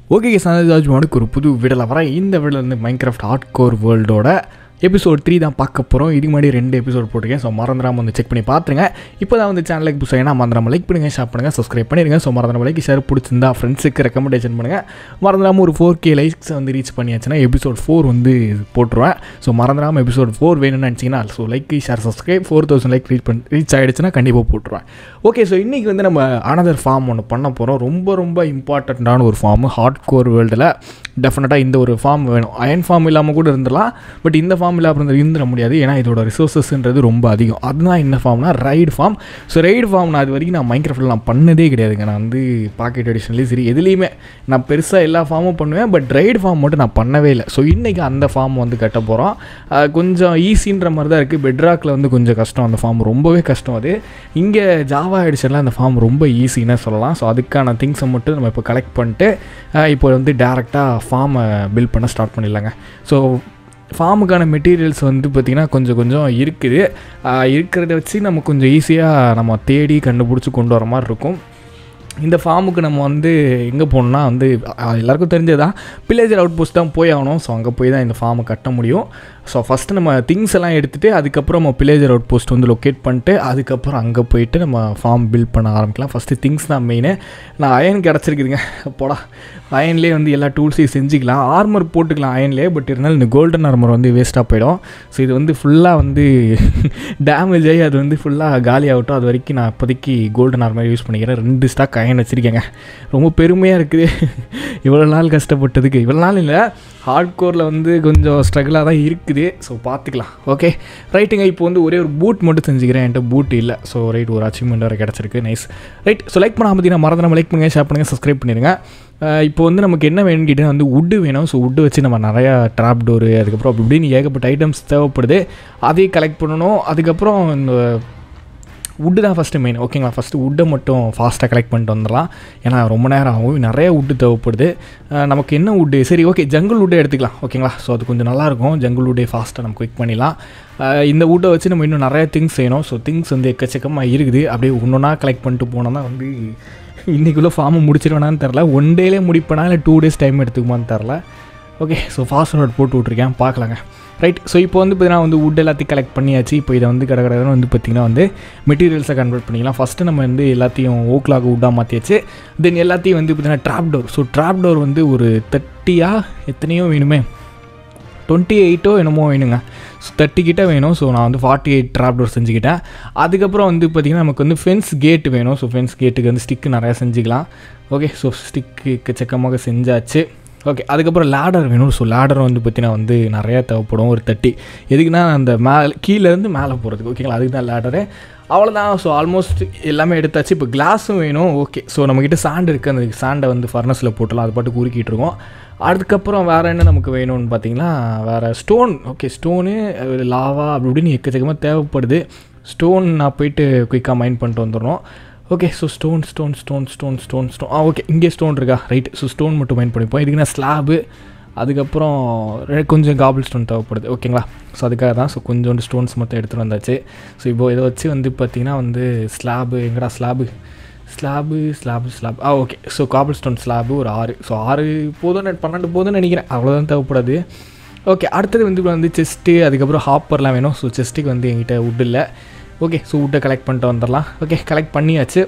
okay சனதாஜ் மனுக்கு ஒரு புது வீடில் வரேன் இந்த வீடில் வந்து மைன்கிராஃப்ட் ஹார்ட் கோர் வேர்ல்டோட எபிசோட் த்ரீ தான் பார்க்க போகிறோம் இதுக்கு முன்னாடி ரெண்டு எபிசோட் போட்டிருக்கேன் ஸோ மறந்துடாம வந்து செக் பண்ணி பார்த்துருங்க இப்போ தான் வந்து சேனலுக்கு புதுசாக ஏன்னா மறந்துடாம லைக் பண்ணுங்கள் ஷேர் பண்ணுங்கள் சப்ஸ்கிரைப் பண்ணிடுங்க ஸோ மறந்துடாம லைக் ஷேர் பிடிச்சிருந்தா ஃப்ரெண்ட்ஸுக்கு ரெக்கமெண்டேஷன் பண்ணுங்கள் மறந்துடாம ஒரு ஃபோர் கே லைக்ஸ் வந்து ரீச் பண்ணியாச்சுன்னா எபிசோட் ஃபோர் வந்து போட்டுருவேன் ஸோ மறந்துடாம எபிசோட் ஃபோர் வேணும்னு நினச்சிங்கன்னா so like share subscribe four thousand like reach பண்ணி ரீச் ஆகிடுச்சுன்னா கண்டிப்பாக போட்டுருவேன் ஓகே ஸோ இன்றைக்கி வந்து நம்ம அனதர் ஃபார்ம் ஒன்று பண்ண போகிறோம் ரொம்ப ரொம்ப இம்பார்ட்டண்ட்டான ஒரு ஃபார்ம் ஹார்ட் கோர் வேர்ல்டில் டெஃபினட்டாக இந்த ஒரு ஃபார்ம் வேணும் அயன் ஃபார்ம் இல்லாமல் கூட இருந்துடலாம் பட் இந்த ஃபார்ம் இல்லாமல் இருந்து இருந்துட முடியாது ஏன்னா இதோட ரிசோர்ஸஸ்ன்றது ரொம்ப அதிகம் அதுதான் என்ன ஃபார்ம்னா raid farm so raid farm நான் அது வரைக்கும் நான் மைக்ரோஃபில் நான் பண்ணதே கிடையாதுங்க நான் வந்து பாக்கெட் எடிஷன்லேயும் சரி எதுலேயுமே நான் பெருசாக எல்லா ஃபார்மும் பண்ணுவேன் பட் ரைடு ஃபார்ம் மட்டும் நான் பண்ணவே இல்லை ஸோ இன்றைக்கி அந்த ஃபார்ம் வந்து கட்ட போகிறோம் கொஞ்சம் ஈஸின்ற மாதிரி தான் இருக்குது பெட்ராக்கில் வந்து கொஞ்சம் கஷ்டம் அந்த ஃபார்ம் ரொம்பவே கஷ்டம் அது இங்கே ஜாவா எடிஷனில் அந்த ஃபார்ம் ரொம்ப ஈஸின்னு சொல்லலாம் ஸோ அதுக்கான திங்ஸை மட்டும் நம்ம இப்போ கலெக்ட் பண்ணிட்டு அஹ் இப்போ வந்து டேரெக்டாக ஃபார்மை பில்ட் பண்ண ஸ்டார்ட் பண்ணிடலாங்க ஸோ ஃபார்முக்கான மெட்டீரியல்ஸ் வந்து பார்த்திங்கன்னா கொஞ்சம் கொஞ்சம் இருக்குது ஆஹ் இருக்கிறத வச்சு நம்ம கொஞ்சம் ஈஸியாக நம்ம தேடி கண்டுபிடிச்சி கொண்டு வர மாதிரி இருக்கும் இந்த ஃபார்முக்கு நம்ம வந்து எங்கே போகணுன்னா வந்து அஹ் எல்லாருக்கும் தெரிஞ்சதான் பில்லேஜர் அவுட் போஸ்ட் தான் போய் ஆகணும் ஸோ அங்கே போய் தான் இந்த ஃபார்மை கட்ட முடியும் ஸோ ஃபஸ்ட்டு நம்ம திங்ஸ் எல்லாம் எடுத்துகிட்டு அதுக்கப்புறம் நம்ம பில்லேஜர் அவுட் போஸ்ட் வந்து லொக்கேட் பண்ணிட்டு அதுக்கப்புறம் அங்கே போயிட்டு நம்ம ஃபார்ம் பில்ட் பண்ண ஆரம்பிக்கலாம் ஃபஸ்ட்டு திங்ஸ் தான் மெயின் நான் அயன் கிடச்சிருக்குதுங்க போடா அயன்லேயே வந்து எல்லா டூல்ஸையும் செஞ்சுக்கலாம் ஆர்மர் போட்டுக்கலாம் அயன்லேயே பட் இருந்தாலும் இந்த கோல்டன் ஆர்மர் வந்து வேஸ்ட்டாக போயிடும் ஸோ இது வந்து ஃபுல்லாக வந்து டேமேஜ் ஆகி அது வந்து ஃபுல்லாக காலி ஆகட்டும் அது வரைக்கும் நான் இப்போதைக்கு கோல்டன் ஆர்மர் யூஸ் பண்ணிக்கிறேன் ரெண்டு ஸ்டாக் அயன் வச்சுருக்கேங்க ரொம்ப பெருமையாக இருக்குது இவ்வளோ நாள் கஷ்டப்பட்டதுக்கு இவ்வளோ நாள் இல்லை ஹார்ட் கோரில் வந்து கொஞ்சம் ஸ்ட்ரகிளாக தான் இருக்குது ஸோ பார்த்துக்கலாம் ஓகே ரைட்டுங்க இப்போ வந்து ஒரே ஒரு பூட் மட்டும் செஞ்சுக்கிறேன் என்கிட்ட பூட் இல்லை ஸோ ரைட் ஒரு அச்சீவ்மெண்ட் வரை கிடச்சிருக்கு நைஸ் ரைட் ஸோ லைக் பண்ணாமல் பார்த்தீங்கன்னா மறந்து லைக் பண்ணுங்கள் ஷேர் பண்ணுங்கள் சப்ஸ்கிரைப் பண்ணிடுங்க அஹ் இப்போ வந்து நமக்கு என்ன வேணும்னு கேட்டால் வந்து உட்டு வேணும் ஸோ உட்டு வச்சு நம்ம நிறையா ட்ராப் டோரு அதுக்கப்புறம் அப்படி இப்படின்னு ஏகப்பட்ட ஐட்டம்ஸ் தேவைப்படுது அதையும் கலெக்ட் பண்ணணும் அதுக்கப்புறம் இந்த உட்டு தான் ஃபஸ்ட்டு மெயின் ஓகேங்களா ஃபஸ்ட்டு உட்டை மட்டும் ஃபாஸ்ட்டாக கலெக்ட் பண்ணிட்டு வந்துடலாம் ஏன்னா ரொம்ப நேரம் ஆகும் நிறைய உட்டு தேவைப்படுது அஹ் நமக்கு என்ன உட்டு சரி ஓகே ஜங்கிள் உட்டை எடுத்துக்கலாம் ஓகேங்களா ஸோ அது கொஞ்சம் நல்லாயிருக்கும் ஜங்கிள் உட்டை ஃபாஸ்ட்டாக நம்ம குவிக் பண்ணிடலாம் அஹ் இந்த உட்டை வச்சு நம்ம இன்னும் நிறைய திங்ஸ் செய்யணும் ஸோ திங்ஸ் வந்து எக்கச்சக்கமாக இருக்குது அப்படியே ஒன்றா கலெக்ட் பண்ணிட்டு போனோம்னா வந்து இன்றைக்குள்ளே ஃபார்மை முடிச்சிருவேனான்னு தெரில ஒன் டேலே முடிப்பேனா இல்லை டூ டேஸ் டைம் எடுத்துக்குமான்னு தெரில ஓகே ஸோ ஃபாஸ்ட் நோட் போட்டு விட்ருக்கேன் பார்க்கலாங்க ரைட் ஸோ இப்போ வந்து பார்த்தீங்கன்னா வந்து வுட் எல்லாத்தையும் கலெக்ட் பண்ணியாச்சு இப்போ இதை வந்து கடை கடை வந்து பார்த்திங்கன்னா வந்து மெட்டீரியல்ஸை கன்வெர்ட் பண்ணிக்கலாம் ஃபஸ்ட்டு நம்ம வந்து எல்லாத்தையும் ஓக்லாக் வுட்டாக மாற்றியாச்சு தென் எல்லாத்தையும் வந்து பார்த்திங்கன்னா trapdoor so trapdoor வந்து ஒரு தேர்ட்டியா எத்தனையோ வேணுமே டுவெண்ட்டி எயிட்டோ என்னமோ வேணுங்க ஸோ தேர்ட்டி கிட்ட வேணும் ஸோ நான் வந்து ஃபார்ட்டி எயிட் ட்ராப் டோர் செஞ்சுக்கிட்டேன் அதுக்கப்புறம் வந்து பார்த்திங்கன்னா நமக்கு வந்து ஃபென்ஸ் கேட் வேணும் ஸோ ஃபென்ஸ் கேட்டுக்கு வந்து ஸ்டிக்கு நிறையா செஞ்சுக்கலாம் ஓகே ஸோ ஸ்டிக்கு எக்கச்சக்கமாக செஞ்சாச்சு ஓகே அதுக்கப்புறம் லேடர் வேணும் ஸோ லேடர் வந்து பார்த்தீங்கன்னா வந்து நிறையா தேவைப்படும் ஒரு தட்டி எதுக்குன்னா அந்த மேலே கீழேருந்து மேலே போகிறதுக்கு ஓகேங்களா அதுக்கு தான் லேடரு அவ்வளோதான் ஸோ ஆல்மோஸ்ட் எல்லாமே எடுத்தாச்சு இப்போ கிளாஸும் வேணும் ஓகே ஸோ நம்மக்கிட்ட சாண்ட் இருக்குது அந்த சாண்டை வந்து ஃபர்னஸில் போட்டலாம் அது பாட்டுக்கு உருக்கிட்டு இருக்கோம் அதுக்கப்புறம் வேறு என்ன நமக்கு வேணும்னு பார்த்தீங்கன்னா வேறு ஸ்டோன் ஓகே ஸ்டோனு லாவா அப்படி இப்படின்னு எக்கச்சக்கமாக தேவைப்படுது ஸ்டோன் நான் போயிட்டு குயிக்காக மைண்ட் பண்ணிட்டு வந்துடணும் okay so stone stone stone stone stone stone ah okay இங்கே ஸ்டோன் இருக்கா ரைட் ஸோ ஸ்டோன் மட்டும் மைண்ட் பண்ணிப்போம் இதுக்கு நான் ஸ்லாபு அதுக்கப்புறம் ரெ- கொஞ்சம் காபிள் ஸ்டோன் தேவைப்படுது ஓகேங்களா ஸோ அதுக்காக தான் ஸோ கொஞ்சோண்டு ஸ்டோன்ஸ் மட்டும் எடுத்துகிட்டு வந்தாச்சு ஸோ இப்போ இதை வச்சு வந்து பார்த்திங்கன்னா வந்து ஸ்லாபு எங்கடா slab slab slab slab ah okay so cobblestone slab ஒரு ஆறு ஸோ ஆறு போதும் பன்னெண்டு போதும்னு நினைக்கிறேன் அவ்வளோதான் தேவைப்படாது ஓகே அடுத்தது வந்து இப்போ வந்து செஸ்ட்டு அதுக்கப்புறம் ஹாப்பர்லாம் வேணும் ஸோ செஸ்ட்டுக்கு வந்து என்கிட்ட wood இல்லை ஓகே ஸோ வுட்டை கலெக்ட் பண்ணிட்டு வந்துடலாம் ஓகே கலெக்ட் பண்ணியாச்சு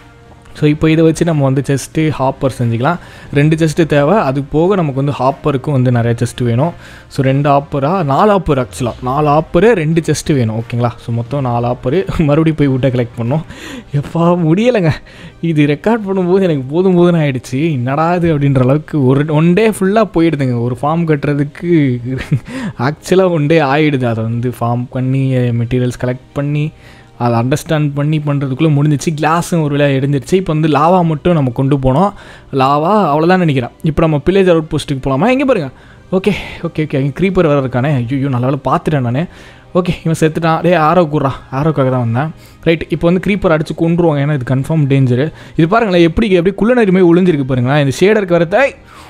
ஸோ இப்போ இதை வச்சு நம்ம வந்து செஸ்ட்டு ஹாப்பர் செஞ்சுக்கலாம் ரெண்டு செஸ்ட்டு தேவை அது போக நமக்கு வந்து ஹாப்பருக்கும் வந்து நிறைய செஸ்ட்டு வேணும் ஸோ ரெண்டு ஆப்பரா நாலு ஆப்பர் ஆக்சுவலாக நாலு ஆப்பரு ரெண்டு செஸ்ட்டு வேணும் ஓகேங்களா ஸோ மொத்தம் நாலு ஆப்பரு மறுபடியும் போய் விட்டை கலெக்ட் பண்ணோம் எப்பா முடியலைங்க இது ரெக்கார்ட் பண்ணும்போது எனக்கு போதும் போதும்னு ஆயிடுச்சு என்னடா இது அப்படின்ற அளவுக்கு ஒரு ஒன் டே ஃபுல்லாக போயிடுதுங்க ஒரு ஃபார்ம் கட்டுறதுக்கு ஆக்சுவலாக ஒன் டே ஆயிடுது அதை வந்து ஃபார்ம் பண்ணி மெட்டீரியல்ஸ் கலெக்ட் பண்ணி அதை அண்டர்ஸ்டாண்ட் பண்ணி பண்ணுறதுக்குள்ளே முடிஞ்சிச்சு கிளாஸும் ஒரு வேலையாக இடிஞ்சிருச்சு இப்போ வந்து லாவா மட்டும் நம்ம கொண்டு போனோம் லாவா அவ்வளோதான் நினைக்கிறேன் இப்போ நம்ம பில்லேஜ் அவுட் போஸ்ட்டுக்கு போகலாமா எங்கே பாருங்க ஓகே ஓகே ஓகே அங்கே க்ரீப்பர் வேறு இருக்கானே ஐயோ நல்ல வேலை பார்த்துட்டேன் நான் ஓகே இவன் செத்துட்டான் டே ஆரோ கூடுறான் ஆரோக்காக தான் வந்தேன் ரைட் இப்போ வந்து க்ரீப்பர் அடிச்சு கொண்டுருவாங்க ஏன்னா இது கன்ஃபார்ம் டேஞ்சரு இது பாருங்களேன் எப்படி எப்படி குள்ள நரிமே ஒளிஞ்சிருக்கு பாருங்களேன் இந்த ஷேடருக்கு வரத்தை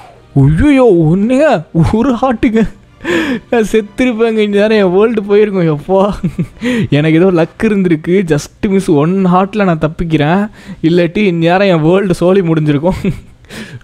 ஐயோ ஒன்றுங்க ஒரு ஹாட்டுங்க நான் செத்துருப்பேங்க இந்த நேரம் என் வேர்ல்டு போயிருக்கோம் எப்பா எனக்கு ஏதோ லக் இருந்திருக்கு ஜஸ்ட் மிஸ் ஒன் ஹார்ட்டில் நான் தப்பிக்கிறேன் இல்லாட்டி இந்த நேரம் என் வேர்ல்டு சோலி முடிஞ்சிருக்கும்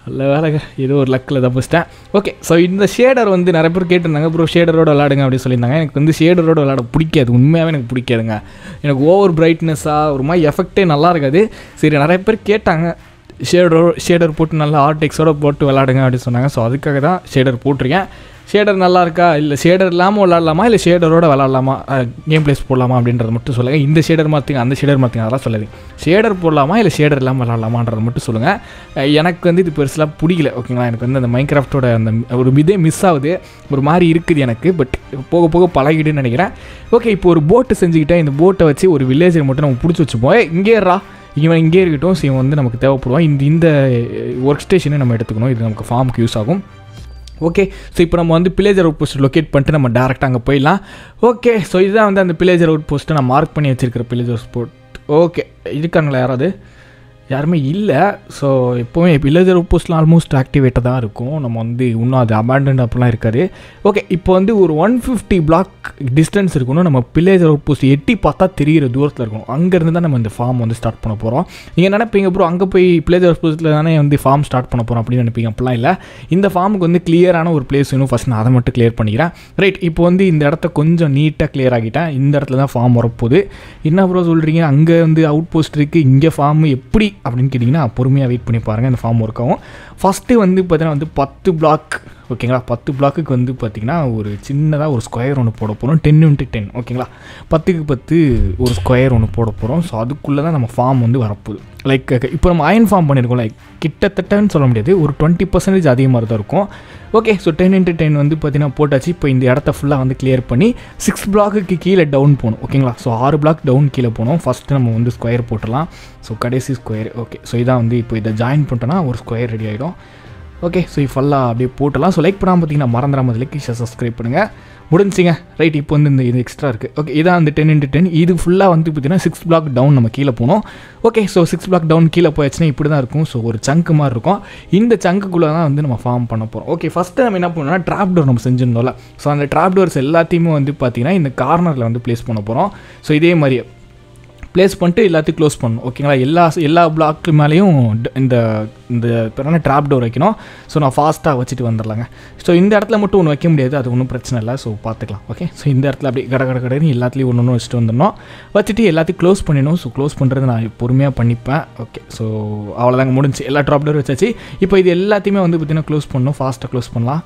நல்ல வேலைங்க ஏதோ ஒரு லக்கில் தப்பிச்சிட்டேன் ஓகே ஸோ இந்த ஷேடர் வந்து நிறைய பேர் கேட்டிருந்தாங்க ப்ரோ ஷேடரோட விளாடுங்க அப்படின்னு சொல்லியிருந்தாங்க எனக்கு வந்து ஷேடரோட விளாட பிடிக்காது உண்மையாகவே எனக்கு பிடிக்காதுங்க எனக்கு ஓவர் பிரைட்னஸாக ஒரு மாதிரி எஃபெக்டே நல்லா இருக்காது சரி நிறைய பேர் கேட்டாங்க ஷேடரோ ஷேடர் போட்டு நல்லா ஆர்டெக்ஸோட போட்டு விளாடுங்க அப்படின்னு சொன்னாங்க ஸோ அதுக்காக தான் ஷேடர் போட்டிருக்கேன் ஷேடர் நல்லா இருக்கா இல்லை ஷேடர் இல்லாமல் விளாட்லாமா இல்லை ஷேடரோட விளாட்லாமா கேம் பிளேஸ் போடலாமா அப்படின்றத மட்டும் சொல்லுங்கள் இந்த ஷேடர் மாற்றுங்க அந்த ஷேடர் மாற்றுங்க அதெல்லாம் சொல்லாது ஷேடர் போடலாமா இல்லை ஷேடர் இல்லாமல் விளாட்லாமான்றதை மட்டும் சொல்லுங்கள் அஹ் எனக்கு வந்து இது பெருசாக பிடிக்கல ஓகேங்களா எனக்கு வந்து அந்த மைக்ராஃப்டோட அந்த ஒரு இதே மிஸ் ஆகுது ஒரு மாதிரி இருக்குது எனக்கு பட் போக போக பழகிடுன்னு நினைக்கிறேன் ஓகே இப்போ ஒரு போட்டு செஞ்சுக்கிட்டேன் இந்த போட்டை வச்சு ஒரு வில்லேஜர் மட்டும் நம்ம பிடிச்சி வச்சுப்போம் ஏய், இங்கே இருடா இவன் இங்கே இருக்கட்டும் ஸோ இவன் வந்து நமக்கு தேவைப்படுவான் இந்த இந்த ஒர்க் ஸ்டேஷனை நம்ம எடுத்துக்கணும் இது நமக்கு ஃபார்முக்கு யூஸ் ஆகும் ஓகே ஸோ இப்போ நம்ம வந்து பிளேஜர் அவுட் போஸ்ட் லொக்கேட் பண்ணிட்டு நம்ம டேரெக்டாக அங்கே போயிடலாம் ஓகே ஸோ இதுதான் வந்து அந்த பிளேஜர் அவுட் போஸ்ட்டை நான் மார்க் பண்ணி வச்சிருக்கிற பிளேஜர் ஸ்போர்ட் ஓகே இருக்காங்களா யாராவது யாருமே இல்லை ஸோ எப்போவுமே வில்லேஜர் அவுட் போஸ்ட்லாம் ஆல்மோஸ்ட் ஆக்டிவேட்டாக தான் இருக்கும் நம்ம வந்து இன்னும் அது அபேண்டன்ட் அப்படிலாம் இருக்காது ஓகே இப்போ வந்து ஒரு ஒன் ஃபிஃப்டி பிளாக் டிஸ்டன்ஸ் இருக்கணும் நம்ம வில்லேஜர் அவுட் போஸ்ட் எட்டி பார்த்தா தெரியிற தூரத்தில் இருக்கணும் அங்கேருந்து தான் நம்ம இந்த ஃபார்ம் வந்து ஸ்டார்ட் பண்ண போகிறோம் நீங்கள் நினைப்பீங்க ப்ரோ அங்கே போய் வில்லேஜர் அவுட் போஸ்ட்டில் தானே வந்து ஃபார்ம் ஸ்டார்ட் பண்ண போகிறோம் அப்படின்னு நினைப்பீங்க அப்படிலாம் இல்லை இந்த ஃபார்முக்கு வந்து கிளியரான ஒரு பிளேஸ் வேணும் ஃபஸ்ட் நான் அதை மட்டும் கிளியர் பண்ணிக்கிறேன் ரைட் இப்போ வந்து இந்த இடத்த கொஞ்சம் நீட்டாக கிளியர் ஆகிட்டேன் இந்த இடத்துல தான் ஃபார்ம் வரப்போகுது என்ன ப்ரோ சொல்கிறீங்க அங்கே வந்து அவுட் போஸ்ட் இருக்குது இங்கே ஃபார்ம் எப்படி அப்படின்னு கேட்டிங்கன்னா பொறுமையாக வெயிட் பண்ணி பாருங்கள் இந்த ஃபார்ம் ஒர்க் ஆகும் ஃபஸ்ட்டு வந்து பார்த்தீங்கன்னா வந்து பத்து பிளாக் ஓகேங்களா பத்து பிளாக்குக்கு வந்து பார்த்திங்கன்னா ஒரு சின்னதாக ஒரு ஸ்கொயர் ஒன்று போட போகிறோம் டென் இன்ட்டு டென் ஓகேங்களா பத்துக்கு பத்து ஒரு ஸ்கொயர் ஒன்று போட போகிறோம் ஸோ அதுக்குள்ளே தான் நம்ம ஃபார்ம் வந்து வரப்போகுது லைக் இப்போ நம்ம அயன் ஃபார்ம் பண்ணியிருக்கோம் லைக் கிட்டத்தட்டன்னு சொல்ல முடியாது ஒரு டுவெண்ட்டி பர்சன்டேஜ் அதிகமாக தான் இருக்கும் okay so ten into ten வந்து பார்த்தீங்கன்னா போட்டாச்சு இப்போ இந்த இடத்த ஃபுல்லாக வந்து கிளியர் பண்ணி சிக்ஸ் பிளாக்குக்கு கீழே டவுன் போகணும் ஓகேங்களா ஸோ ஆறு பிளாக் டவுன் கீழே போகணும் ஃபஸ்ட்டு நம்ம வந்து ஸ்கொயர் போட்டுடலாம் ஸோ கடைசி ஸ்கொயர் ஓகே ஸோ இதான் வந்து இப்போ இதை ஜாயின் பண்ணிட்டோன்னா ஒரு ஸ்கொயர் ரெடி ஆகிடும் ஓகே ஸோ ஃபுல்லாக அப்படியே போட்டலாம் ஸோ லைக் பண்ணாமல் பார்த்தீங்கன்னா மறந்துடாமல் லைக் சப்ஸ்கிரைப் பண்ணுங்கள் முடிஞ்சிங்க ரைட் இப்போ வந்து இந்த இது எக்ஸ்ட்ரா இருக்குது ஓகே இதான் அந்த டென் இன்ட்டு டென் இது ஃபுல்லாக வந்து பார்த்தீங்கன்னா சிக்ஸ் பிளாக் டவுன் நம்ம கீழே போனோம் okay so six block down கீழே போயாச்சுன்னா இப்படி தான் இருக்கும் ஸோ ஒரு சங்கு மாதிரி இருக்கும் இந்த சங்குக்குள்ளே தான் வந்து நம்ம ஃபார்ம் பண்ண போகிறோம் ஓகே ஃபஸ்ட்டு நம்ம என்ன பண்ணோம்னா ட்ராப் டோர் நம்ம செஞ்சிருந்தோம்ல ஸோ அந்த ட்ராப் டோர்ஸ் எல்லாத்தையுமே வந்து பார்த்தீங்கன்னா இந்த கார்னரில் வந்து ப்ளேஸ் பண்ண போகிறோம் ஸோ இதே மாதிரியே ப்ளேஸ் பண்ணிட்டு எல்லாத்தையும் க்ளோஸ் பண்ணணும் ஓகேங்களா எல்லா எல்லா பிளாக்கு மேலேயும் ட- இந்த இந்த பிறகு ட்ராப் டோர் வைக்கணும் ஸோ நான் ஃபாஸ்ட்டாக வச்சுட்டு வந்துடலாங்க ஸோ இந்த இடத்துல மட்டும் ஒன்று வைக்க முடியாது அது ஒன்றும் பிரச்சனை இல்லை ஸோ பார்த்துக்கலாம் ஓகே ஸோ இந்த இடத்துல அப்படியே கட கட கடைன்னு எல்லாத்துலேயும் ஒன்று ஒன்று வச்சுட்டு வந்துடணும் வச்சுட்டு எல்லாத்தையும் க்ளோஸ் பண்ணிடணும் ஸோ க்ளோஸ் பண்ணுறது நான் பொறுமையாக பண்ணிப்பேன் ஓகே ஸோ அவ்வளோதாங்க முடிஞ்சு எல்லா ட்ராப் டோர் வச்சாச்சு இப்போ இது எல்லாத்தையுமே வந்து பார்த்திங்கன்னா க்ளோஸ் பண்ணணும் ஃபாஸ்ட்டாக க்ளோஸ் பண்ணலாம்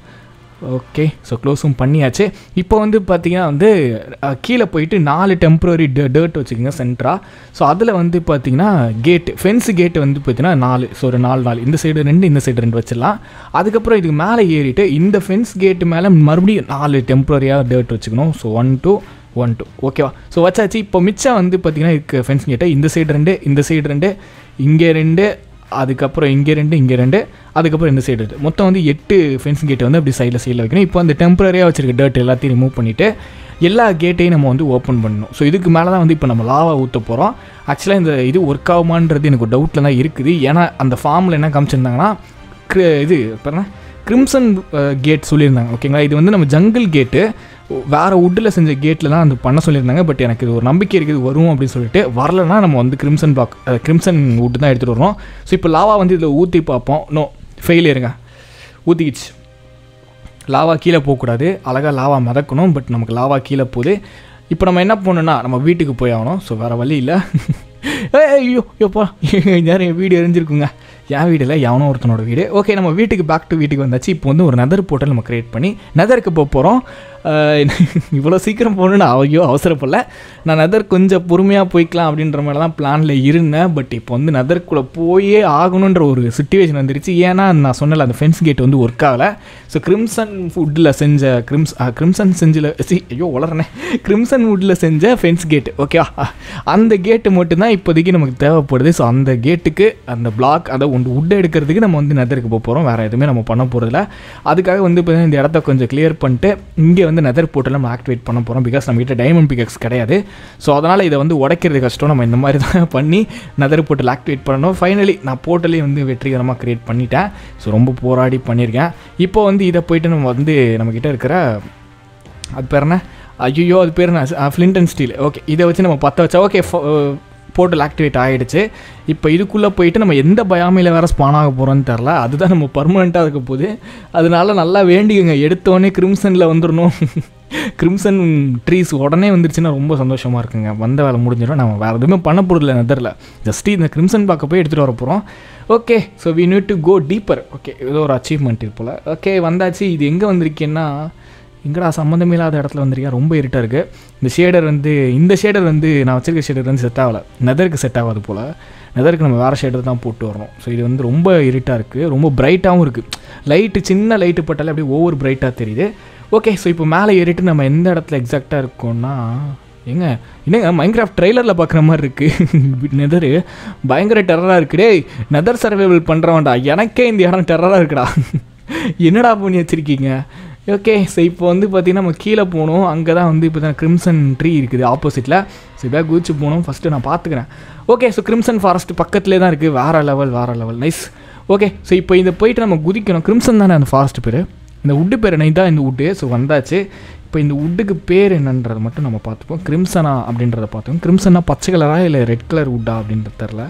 ஓகே ஸோ க்ளோஸும் பண்ணியாச்சு இப்போ வந்து பார்த்தீங்கன்னா வந்து அஹ், கீழே போயிட்டு நாலு டெம்பரரி டேர்ட் வச்சுக்கோங்க சென்டரா ஸோ அதில் வந்து பார்த்தீங்கன்னா கேட்டு ஃபென்ஸ் கேட்டு வந்து பார்த்தீங்கன்னா நாலு ஸோ ஒரு நாலு நாலு இந்த சைடு ரெண்டு இந்த சைடு ரெண்டு வச்சிடலாம் அதுக்கப்புறம் இதுக்கு மேலே ஏறிட்டு இந்த ஃபென்ஸ் கேட்டு மேலே மறுபடியும் நாலு டெம்பரரியாக டேர்ட் வச்சுக்கணும் so one two one two ஓகேவா ஸோ வச்சாச்சு இப்போ மிச்சம் வந்து பார்த்தீங்கன்னா இதுக்கு ஃபென்ஸ் கேட்டை இந்த சைடு ரெண்டு இந்த சைடு ரெண்டு இங்கே ரெண்டு அதுக்கப்புறம் இங்கே ரெண்டு இங்கே ரெண்டு அதுக்கப்புறம் இந்த சைடு ரெண்டு மொத்தம் வந்து எட்டு ஃபென்ஸ் கேட்டை வந்து அப்படி சைடில் சைடில் வைக்கணும் இப்போ அந்த டெம்பரரியாக வச்சிருக்க டர்ட் எல்லாத்தையும் ரிமூவ் பண்ணிவிட்டு எல்லா கேட்டையும் நம்ம வந்து ஓப்பன் பண்ணணும் ஸோ இதுக்கு மேலே தான் வந்து இப்போ நம்ம லாவா ஊற்ற போகிறோம் ஆக்சுவலாக இந்த இது ஒர்க் ஆகுமான்றது எனக்கு டவுட்டில் தான் இருக்குது ஏன்னா அந்த ஃபார்மில் என்ன காமிச்சிருந்தாங்கன்னா க்ரி- இது இப்போ என்ன கிரிம்சன் கேட் சொல்லியிருந்தாங்க ஓகேங்களா இது வந்து நம்ம ஜங்கிள் கேட்டு வேறு வுட்டில் செஞ்ச கேட்டில் தான் அது பண்ண சொல்லியிருந்தாங்க பட் எனக்கு இது ஒரு நம்பிக்கை இருக்குது வரும் அப்படின்னு சொல்லிட்டு வரலன்னா நம்ம வந்து கிரிம்சன் பாக் கிரிம்சன் வுட்டு தான் எடுத்துகிட்டு வரோம் ஸோ இப்போ லாவா வந்து இதில் ஊற்றி பார்ப்போம் நோ ஃபெயில் இருங்க ஊற்றிக்கிச்சு லாவா கீழே போகக்கூடாது அழகாக லாவா மிதக்கணும் பட் நமக்கு லாவா கீழே போகுது இப்போ நம்ம என்ன பண்ணணும்னா நம்ம வீட்டுக்கு போய் ஆகணும் ஸோ வேறு வழி இல்லை ஏய், ஐயோ ஐயோப்பா யாரும் என் வீடு எரிஞ்சிருக்குங்க என் வீடு இல்லை எவனோ ஒருத்தனோட வீடு ஓகே நம்ம வீட்டுக்கு பேக் டு வீட்டுக்கு வந்தாச்சு இப்போ வந்து ஒரு நெதர் போர்ட்டல் நம்ம க்ரியேட் பண்ணி நெதருக்கு போக போகிறோம் இவ்வளோ சீக்கிரம் போகணுன்னு ஐயோ அவசரப்படல நான் நெதர் கொஞ்சம் பொறுமையாக போய்க்கலாம் அப்படின்ற மாதிரி தான் பிளானில் இருந்தேன் பட் இப்போ வந்து நெதருக்குள்ளே போயே ஆகணுன்ற ஒரு சுச்சுவேஷன் வந்துருச்சு ஏன்னா நான் சொன்னல அந்த ஃபென்ஸ் கேட் வந்து ஒர்க் ஆகலை ஸோ கிரிம்சன் ஃபுட்டில் செஞ்ச கிரிம்ஸ் கிரிம்சன் செஞ்சில் சி ஐயோ வளரணே கிரிம்சன் வுட்டில் செஞ்ச ஃபென்ஸ் கேட் ஓகேவா அந்த கேட்டு மட்டும்தான் இப்போதைக்கு நமக்கு தேவைப்படுது ஸோ அந்த கேட்டுக்கு அந்த பிளாக் அதை ஒன்று உட் எடுக்கிறதுக்கு நம்ம வந்து நெதருக்கு போக போகிறோம் வேறு எதுவுமே நம்ம பண்ண போகிறதில்ல அதுக்காக வந்து பார்த்தீங்கன்னா இந்த இடத்த கொஞ்சம் கிளியர் பண்ணிட்டு இங்கே வந்து நெதர் போர்ட்டல் நம்ம ஆக்டிவேட் பண்ண போகிறோம் பிகாஸ் நம்மகிட்ட டைமண்ட் பிகக்ஸ் கிடையாது ஸோ அதனால் இதை வந்து உடைக்கிறது கஷ்டம் நம்ம இந்த மாதிரி தான் பண்ணி நெதர் போர்ட்டல் ஆக்டிவேட் பண்ணணும் ஃபைனலி நான் போர்ட்டலே வந்து வெற்றிகரமாக க்ரியேட் பண்ணிட்டேன் ஸோ ரொம்ப போராடி பண்ணியிருக்கேன் இப்போ வந்து இதை போயிட்டு நம்ம வந்து நம்மக்கிட்ட இருக்கிற அது பேர் என்ன ஐயோ அது பேர் என்ன ஃப்ளிண்ட் அண்ட் ஸ்டீல் ஓகே இதை வச்சு நம்ம பற்ற வச்சா ஓகே போர்ட்டல் ஆக்டிவேட் ஆகிடுச்சு இப்போ இதுக்குள்ளே போயிட்டு நம்ம எந்த பயாமையில் வேறு ஸ்பான் ஆக போகிறோன்னு தெரில அதுதான் நம்ம பர்மனெண்ட்டாக இருக்க போகுது அதனால நல்லா வேண்டிக்கங்க எடுத்தோடனே கிரிம்சனில் வந்துடணும் கிரிம்சன் ட்ரீஸ் உடனே வந்துருச்சுன்னா ரொம்ப சந்தோஷமாக இருக்குங்க வந்த வேலை முடிஞ்சிடும் நம்ம வேறு எதுவுமே பண்ண போகிறதில்ல நெதரில் ஜஸ்ட் இந்த கிரிம்சன் பார்க்க போய் எடுத்துகிட்டு வர போகிறோம் okay so we need to go deeper okay ஏதோ ஒரு அச்சீவ்மெண்ட் இது போல் ஓகே வந்தாச்சு இது எங்கே வந்திருக்கேன்னா எங்கடா சம்மந்தமே இல்லாத இடத்துல வந்திருக்கேன் ரொம்ப இருட்டாக இருக்குது இந்த ஷேடர் வந்து இந்த ஷேடர் வந்து நான் வச்சிருக்க ஷேடர் வந்து செட் ஆகலை நெதருக்கு செட் ஆகாது போல் நெதருக்கு நம்ம வேறு ஷேடர் தான் போட்டு வரணும் ஸோ இது வந்து ரொம்ப இருட்டாக இருக்குது ரொம்ப பிரைட்டாகவும் இருக்குது லைட்டு சின்ன லைட்டு பட்டாலே அப்படியே ஓவர் பிரைட்டாக தெரியுது ஓகே ஸோ இப்போ மேலே ஏறிட்டு நம்ம எந்த இடத்துல எக்ஸாக்டாக இருக்கோம்னா ஏங்க என்னங்க மைன்கிராஃப்ட் ட்ரெய்லரில் பார்க்குற மாதிரி இருக்குது நெதரு பயங்கர டெரராக இருக்குது டேய் நெதர் சர்வைவல் பண்ணுறவன்டா எனக்கே இந்த இடம் டெரராக இருக்குடா என்னடா பண்ணி வச்சுருக்கீங்க ஓகே ஸோ இப்போ வந்து பார்த்திங்கன்னா நம்ம கீழே போகணும் அங்கே தான் வந்து இப்போ தான் கிரிம்சன் ட்ரீ இருக்குது ஆப்போசிட்டில் ஸோ இதாக குதிச்சு போகணும் ஃபஸ்ட்டு நான் பார்த்துக்கிறேன் ஓகே ஸோ கிரிம்சன் ஃபாரஸ்ட் பக்கத்துலேயே தான் இருக்குது வேறு லெவல் வேறு லெவல் நைஸ் ஓகே ஸோ இப்போ இந்த போயிட்டு நம்ம குதிக்கணும் கிரிம்சன் தானே அந்த ஃபாரஸ்ட் பேர் இந்த உட்டு பேர் என்ன தான் இந்த உட்டு ஸோ வந்தாச்சு இப்போ இந்த உட்டுக்கு பேர் என்னன்றதை மட்டும் நம்ம பார்த்துப்போம் கிரிம்சனா அப்படின்றத பார்த்துப்போம் கிரிம்சனா பச்சை கலரா இல்லை ரெட் கலர் உட்டா அப்படின்றது தெரில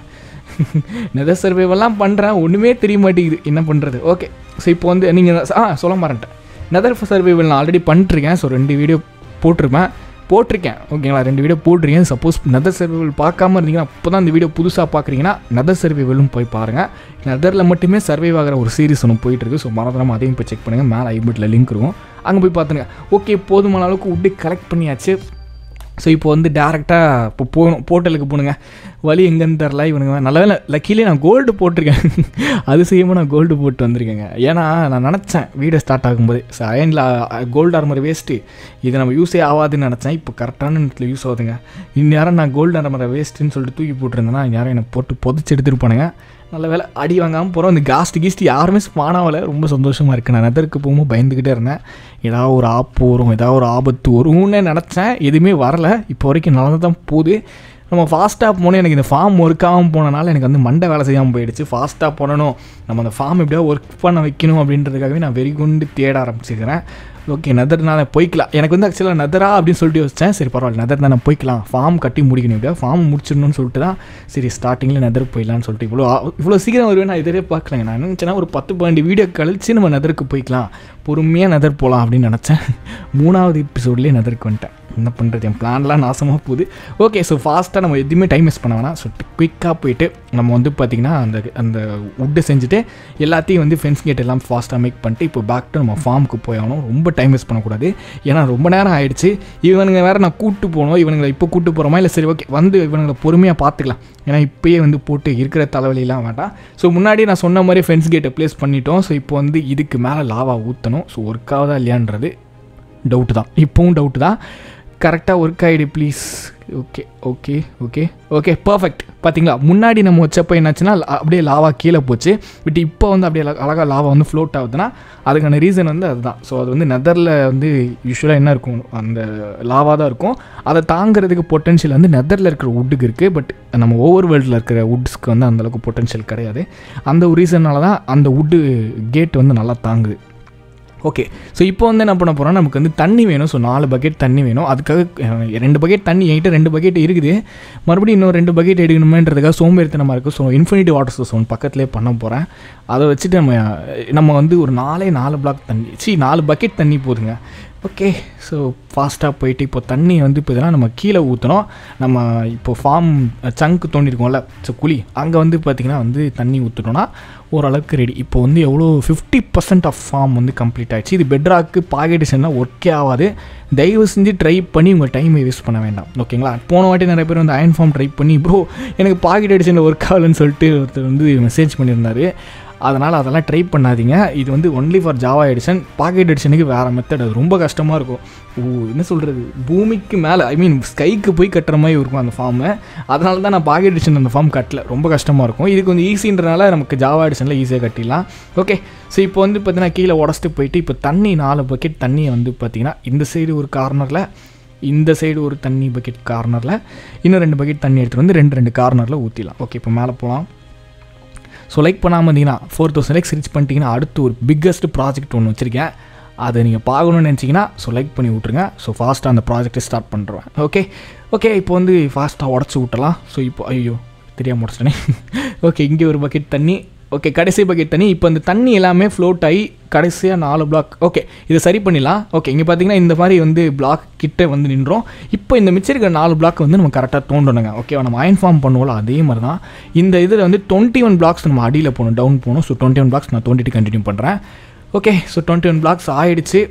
நெதர் சர்வேவெல்லாம் பண்ணுறேன் ஒன்றுமே தெரிய மாட்டேங்குது என்ன பண்ணுறது ஓகே ஸோ இப்போ வந்து நீங்கள் ஆ சொல்ல மாட்டேன் நெதர் சர்வைவல் நான் ஆல்ரெடி பண்ணிட்டுருக்கேன் ஸோ ரெண்டு வீடியோ போட்டிருப்பேன் போட்டிருக்கேன் ஓகேங்களா ரெண்டு வீடியோ போட்டிருக்கேன் சப்போஸ் நெதர் சர்வைவல் பார்க்காம இருந்தீங்கன்னா அப்போ தான் இந்த வீடியோ புதுசாக பார்க்குறீங்கன்னா நெதர் சர்வைவலும் போய் பாருங்கள் நெதரில் மட்டுமே சர்வைவ் ஆகிற ஒரு சீரிஸ் ஒன்று போயிட்டுருக்கு ஸோ மறந்துடாமல் அதையும் போய் செக் பண்ணுங்கள் மேலே ஐபட்டில் லிங்க் இருக்கும் அங்கே போய் பார்த்துங்க ஓகே போதுமான அளவுக்கு உட்டு கலெக்ட் பண்ணியாச்சு ஸோ இப்போ வந்து டேரெக்டாக இப்போ போகணும் போர்ட்டலுக்கு போகணுங்க வழி எங்கேன்னு தெரில இவனுங்க நல்ல வேலை லக்கிலே நான் கோல்டு போட்டிருக்கேன் அது செய்யாமல் நான் கோல்டு போட்டு வந்திருக்கேங்க ஏன்னா நான் நினச்சேன் வீடியோ ஸ்டார்ட் ஆகும்போது ஸோ அயனில் கோல்டு ஆர்மர் வேஸ்ட்டு இது நம்ம யூஸே ஆகாதுன்னு நினச்சேன் இப்போ கரெக்டான இடத்துல யூஸ் ஆகுதுங்க இந்நேரம் நான் கோல்டு ஆர்மரை வேஸ்ட்டுன்னு சொல்லிட்டு தூக்கி போட்டிருந்தேன்னா யாரும் என்னை போட்டு புதைச்சி எடுத்துகிட்டு போனேங்க நல்ல வேலை அடி வாங்காமல் போகிறோம் இந்த காஸ்ட் கீஸ்ட் யாருமே ஸ்பானாவில் ரொம்ப சந்தோஷமாக இருக்குது நான் நெதருக்கு போகும்போது பயந்துக்கிட்டே இருந்தேன் ஏதாவது ஒரு ஆப்பு வரும் ஏதாவது ஒரு ஆபத்து வரும்னு நினச்சேன் எதுவுமே வரல இப்போ வரைக்கும் நல்லா தான் போகுது நம்ம ஃபாஸ்ட்டாக போனோம் எனக்கு இந்த ஃபார்ம் ஒர்க்காகவும் போனனால எனக்கு வந்து மண்டை வேலை செய்யாமல் போயிடுச்சு ஃபாஸ்ட்டாக பண்ணணும் நம்ம அந்த ஃபார்ம் எப்படியா ஒர்க் பண்ண வைக்கணும் அப்படின்றதுக்காகவே நான் வெறி கொண்டு தேட ஆரம்பிச்சுக்கிறேன் ஓகே நெதர்னால போய்க்கலாம் எனக்கு வந்து ஆக்சுவலாக நெதரா அப்படின்னு சொல்லிட்டு யோசிச்சேன் சரி பரவாயில்ல நெதர் தானே போய்க்கலாம் ஃபார்ம் கட்டி முடிக்கணும் இப்படியா ஃபார்ம் முடிச்சிடணும்னு சொல்லிட்டு தான் சரி ஸ்டார்டிங்கில் நெதர் போயிடலான்னு சொல்லிட்டு இவ்வளோ இவ்வளோ சீக்கிரம் வருவேன் நான் எதிரே பார்க்கலங்க நான் நினச்சேன்னா ஒரு பத்து பன்னெண்டு வீடியோ கழிச்சு நம்ம நெதருக்கு போய்க்கலாம் பொறுமையாக நெதர் போகலாம் அப்படின்னு நினச்சேன் மூணாவது எபிசோட்லேயே நெதருக்கு வந்துட்டேன் என்ன பண்ணுறது என் பிளான்லாம் நாசமாக போகுது ஓகே ஸோ ஃபாஸ்ட்டாக நம்ம எதுவுமே டைம் வேஸ்ட் பண்ண வேணாம் ஸோ குயிக்காக போயிட்டு நம்ம வந்து பார்த்திங்கன்னா அந்த அந்த உட்டு செஞ்சுட்டு எல்லாத்தையும் வந்து ஃபென்ஸ் கேட் எல்லாம் ஃபாஸ்ட்டாக மேக் பண்ணிட்டு இப்போ பேக் டு நம்ம ஃபார்முக்கு போய் ஆகணும் ரொம்ப டைம் வேஸ்ட் பண்ணக்கூடாது ஏன்னா ரொம்ப நேரம் ஆயிடுச்சு இவனுங்க வேறு நான் கூட்டு போகணும் இவனுங்களை இப்போ கூட்டு போகிறோமா இல்லை சரி ஓகே வந்து இவனுங்களை பொறுமையாக பார்த்துக்கலாம் ஏன்னா இப்போயே வந்து போட்டு இருக்கிற தலைவலிலாம் வேண்டாம் ஸோ முன்னாடி நான் சொன்ன மாதிரி ஃபென்ஸ் கேட்டை ப்ளேஸ் பண்ணிட்டோம் ஸோ இப்போ வந்து இதுக்கு மேலே லாவா ஊற்றணும் ஸோ ஒர்க் ஆகுதா இல்லையான்றது டவுட்டு தான் இப்போவும் டவுட்டு தான் கரெக்டாக ஒர்க் ஆகிடு please okay okay okay okay perfect பார்த்தீங்களா முன்னாடி நம்ம வச்சப்போ என்னாச்சுன்னா லா- அப்படியே லாவா கீழே போச்சு பட் இப்போ வந்து அப்படியே அழ- அழகா லாவா வந்து ஃப்ளோட் ஆகுதுன்னா அதுக்கான ரீசன் வந்து அதுதான் ஸோ அது வந்து நெதரில் வந்து யூஸ்வலாக என்ன இருக்கும் அந்த லாவா தான் இருக்கும் அதை தாங்கிறதுக்கு பொட்டன்ஷியல் வந்து நெதரில் இருக்கிற வுட்டுக்கு இருக்குது பட் நம்ம ஓவர் வேர்ல்டில் இருக்கிற வுட்ஸ்க்கு வந்து அந்தளவுக்கு பொட்டன்ஷியல் கிடையாது அந்த ஒரு ரீசனால தான் அந்த வுட்டு கேட் வந்து நல்லா தாங்குது ஓகே ஸோ இப்போ வந்து என்ன பண்ண போகிறோம் நமக்கு வந்து தண்ணி வேணும் ஸோ நாலு பக்கெட் தண்ணி வேணும் அதுக்காக அஹ், ரெண்டு பக்கெட் தண்ணி என்கிட்ட ரெண்டு பக்கெட் இருக்குது மறுபடியும் இன்னும் ரெண்டு பக்கெட் எடுக்கணுமேன்றதுக்காக சோம்பேறித்தனமாக இருக்குது ஸோ இன்ஃபினிட்டி வாட்டர் சோர்ஸ் ஒன்று பக்கத்துலேயே பண்ண போகிறேன் அதை வச்சுட்டு நம்ம நம்ம வந்து ஒரு நாலே நாலு பிளாக் தண்ணி சி நாலு பக்கெட் தண்ணி போதுங்க ஓகே ஸோ ஃபாஸ்ட்டாக போயிட்டு இப்போ தண்ணி வந்து இப்போ இதெல்லாம் நம்ம கீழே ஊற்றணும் நம்ம இப்போ ஃபார்ம் சங்கு தோண்டிருக்கோம்ல ஸோ குழி அங்கே வந்து பார்த்திங்கன்னா வந்து தண்ணி ஊற்றிட்டோம்னா ஓரளவுக்கு ரெடி இப்போ வந்து எவ்வளோ ஃபிஃப்டி பர்சன்ட் ஆஃப் ஃபார்ம் வந்து கம்ப்ளீட் ஆயிடுச்சு இது பெட்ராக்கு பாகெடிஷன்லாம் ஒர்க்கே ஆகாது தயவு செஞ்சு ட்ரை பண்ணி உங்கள் டைமை வேஸ்ட் பண்ண வேண்டாம் ஓகேங்களா போன வாட்டி நிறைய பேர் வந்து அயன் ஃபார்ம் ட்ரை பண்ணி ப்ரோ எனக்கு பாக்கெட் எடிஷனில் ஒர்க் ஆகலைன்னு சொல்லிட்டு ஒருத்தர் வந்து மெசேஜ் பண்ணியிருந்தாரு அதனால் அதெல்லாம் ட்ரை பண்ணாதீங்க இது வந்து only for Java edition pocket எடிஷனுக்கு வேறு மெத்தட் அது ரொம்ப கஷ்டமாக இருக்கும் ஓ என்ன சொல்கிறது பூமிக்கு மேலே ஐ மீன் ஸ்கைக்கு போய் கட்டுற மாதிரி இருக்கும் அந்த ஃபார்மு அதனால தான் நான் பாக்கெட் எடிஷன் அந்த ஃபார்ம் கட்டல ரொம்ப கஷ்டமாக இருக்கும் இது கொஞ்சம் ஈஸின்றனால நமக்கு ஜாவா எடிஷனில் ஈஸியாக கட்டிடலாம் ஓகே ஸோ இப்போ வந்து பார்த்தீங்கன்னா கீழே உடச்சிட்டு போயிட்டு இப்போ தண்ணி நாலு பக்கெட் தண்ணியை வந்து பார்த்தீங்கன்னா இந்த சைடு ஒரு கார்னரில் இந்த சைடு ஒரு தண்ணி பக்கெட் கார்னரில் இன்னும் ரெண்டு பக்கெட் தண்ணி எடுத்துகிட்டு வந்து ரெண்டு ரெண்டு கார்னரில் ஊற்றிடலாம் ஓகே இப்போ மேலே போகலாம் ஸோ லைக் பண்ணாமல் இருந்தீங்கன்னா ஃபோர் தௌசண்ட் லைக்ஸ் ரீச் பண்ணிட்டீங்கன்னா அடுத்து ஒரு பிக்கஸ்ட் ப்ராஜெக்ட் ஒன்று வச்சுருக்கேன் அதை நீங்கள் பார்க்கணும்னு நினச்சிங்கன்னா ஸோ லைக் பண்ணி விட்ருங்க ஸோ ஃபாஸ்ட்டாக அந்த ப்ராஜெக்ட்டை ஸ்டார்ட் பண்ணுறேன் ஓகே ஓகே இப்போ வந்து ஃபாஸ்ட்டாக உடச்சி விட்டலாம் ஸோ இப்போ ஐயோ தெரியாமல் உடச்சிட்டேனே ஓகே இங்கே ஒரு பக்கெட் தண்ணி ஓகே கடைசி பக்கெட் தண்ணி இப்போ இந்த தண்ணி எல்லாமே ஃப்ளோட் ஆகி கடைசியாக நாலு பிளாக் ஓகே இதை சரி பண்ணிடலாம் ஓகே இங்கே பார்த்தீங்கன்னா இந்த மாதிரி வந்து பிளாக் கிட்ட வந்து நின்றோம் இப்போ இந்த மிச்சம் இருக்கிற நாலு பிளாக் வந்து நம்ம கரெக்டாக தோண்டணுங்க ஓகே நம்ம அயன் ஃபார்ம் பண்ணுவோம்ல அதே மாதிரி தான் இந்த இதில் வந்து டுவெண்ட்டி ஒன் பிளாக்ஸ் நம்ம அடியில் போகணும் டவுன் போகணும் ஸோ டுவெண்ட்டி ஒன் பிளாக்ஸ் நான் தோண்டிட்டு கண்டினியூ பண்ணுறேன் okay so twenty one blocks ஆயிடுச்சு